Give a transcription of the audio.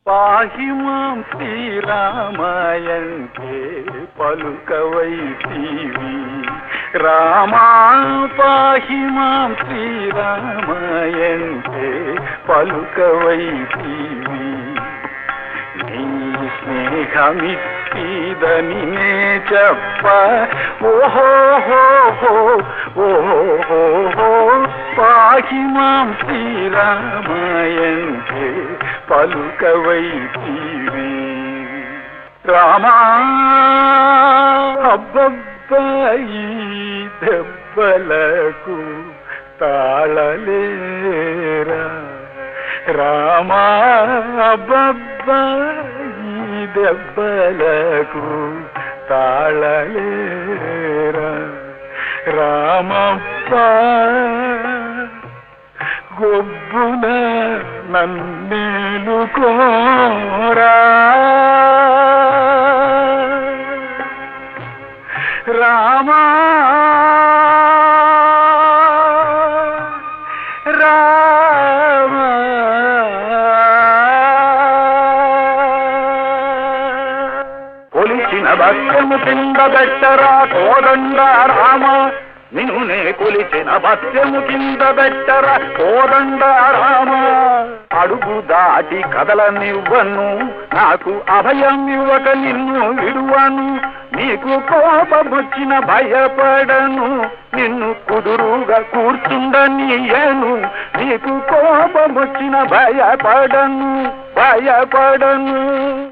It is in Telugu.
పాహి మాం శ్రీరామాయంటే పలుకవైతీవి రామా పాహి మాం శ్రీరామాయంటే పలుకవైతీవి నీ స్నేహమిత్తిదని నే చెప్ప ఓహోహోహో ఓహోహో పాహి మాం శ్రీరామాయంటే పలుకవైతీవి రామా అబ్బబ్బాయి దెబ్బలకు తాళలేరా రామా అబ్బబ్బాయి దెబ్బలకు తాళలేరా రామప్ప గొబ్బున నన్నేలుకోరా రామా రామా కొలిచిన భక్తము కింద బెట్టరా కోదండ రామ నిన్ను నే కొలిచిన భక్తము కింద బెట్టరా కోదండ రామ అడుగు దాటి కదలనివ్వను నాకు అభయం ఇవ్వక నిన్ను విడువను నీకు కోపమొచ్చిన భయపడను నిన్ను కుదురుగా కూర్చుండనీయను నీకు కోపమొచ్చిన భయపడను భయపడను